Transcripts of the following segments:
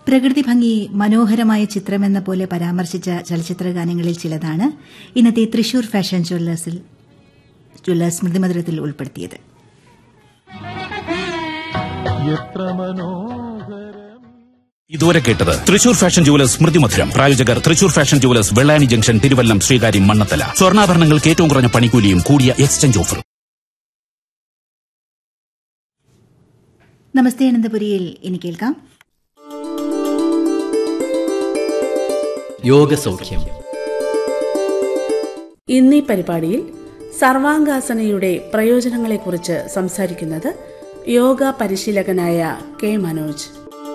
പ്രകൃതി ഭംഗി മനോഹരമായ ചിത്രമെന്ന പോലെ പരാമർശിച്ച ചലച്ചിത്ര ഗാനങ്ങളിൽ ചിലതാണ് ഇന്നത്തെ തൃശൂർ ഫാഷൻ ജ്വല്ലേഴ്സിൽ ജ്വല്ലേഴ്സ് സ്മൃതിമധുരത്തിൽ ഉൾപ്പെടുത്തിയത് എത്ര മനോഹരം ഇതുവരെ കേട്ടത് തൃശൂർ ഫാഷൻ ജുവലേഴ്സ് സ്മൃതി മധുരം പ്രായോജകർ Thrissur fashion jewellers Vellani junction Thiruvallam Sreekaryam Mannanthala സ്വർണ്ണാഭരണങ്ങൾക്ക് ഏറ്റവും കുറഞ്ഞ പണിക്കൂലിയും കൂടിയ എക്സ്ചേഞ്ച് ഓഫറും നമസ്തേ അനന്തപുരിയിൽ ഇനി കേൾക്കാം യോഗസൗഖ്യം ഇന്നീ പരിപാടിയിൽ സർവാംഗാസനയുടെ പ്രയോജനങ്ങളെക്കുറിച്ച് സംസാരിക്കുന്നത് യോഗ പരിശീലകനായ കെ മനോജ്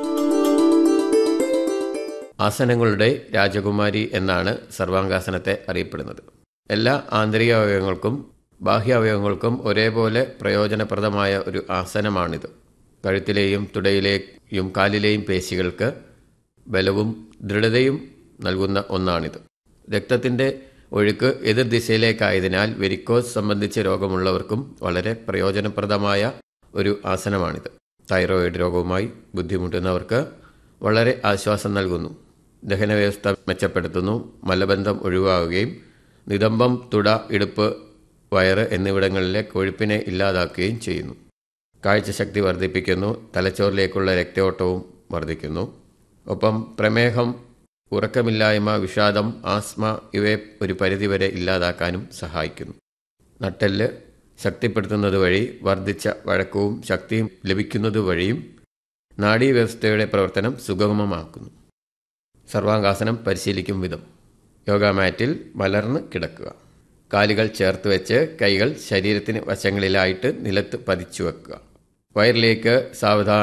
ആസനങ്ങളുടെ രാജകുമാരി എന്നാണ് സർവാംഗാസനത്തെ അറിയപ്പെടുന്നത് എല്ലാ ആന്തരിക അവയവങ്ങൾക്കും ബാഹ്യാവയവങ്ങൾക്കും ഒരേപോലെ പ്രയോജനപ്രദമായ ഒരു ആസനമാണിത് കഴുത്തിലെയും തുടയിലെയും കാലിലെയും പേശികൾക്ക് ബലവും ദൃഢതയും നൽകുന്ന ഒന്നാണിത് രക്തത്തിൻ്റെ ഒഴുക്ക് എതിർ ദിശയിലേക്കായതിനാൽ വെരിക്കോസ് സംബന്ധിച്ച രോഗമുള്ളവർക്കും വളരെ പ്രയോജനപ്രദമായ ഒരു ആസനമാണിത് തൈറോയിഡ് രോഗവുമായി ബുദ്ധിമുട്ടുന്നവർക്ക് വളരെ ആശ്വാസം നൽകുന്നു ദഹനവ്യവസ്ഥ മെച്ചപ്പെടുത്തുന്നു മലബന്ധം ഒഴിവാകുകയും നിതംബം തുട ഇടുപ്പ് വയറ് എന്നിവിടങ്ങളിലെ കൊഴുപ്പിനെ ഇല്ലാതാക്കുകയും ചെയ്യുന്നു കാഴ്ചശക്തി വർദ്ധിപ്പിക്കുന്നു തലച്ചോറിലേക്കുള്ള രക്തയോട്ടവും വർദ്ധിക്കുന്നു ഒപ്പം പ്രമേഹം ഉറക്കമില്ലായ്മ വിഷാദം ആസ്മ ഇവയെ ഒരു പരിധിവരെ ഇല്ലാതാക്കാനും സഹായിക്കുന്നു നട്ടെല്ല് ശക്തിപ്പെടുത്തുന്നത് വഴി വർദ്ധിച്ച വഴക്കവും ശക്തിയും ലഭിക്കുന്നത് വഴിയും നാഡീവ്യവസ്ഥയുടെ പ്രവർത്തനം സുഗമമാക്കുന്നു സർവാംഗാസനം പരിശീലിക്കും വിധം യോഗ മാറ്റിൽ മലർന്ന് കിടക്കുക കാലുകൾ ചേർത്ത് വെച്ച് കൈകൾ ശരീരത്തിന് വശങ്ങളിലായിട്ട് നിലത്ത് പതിച്ചു വെക്കുക വയറിലേക്ക് സാവധാനം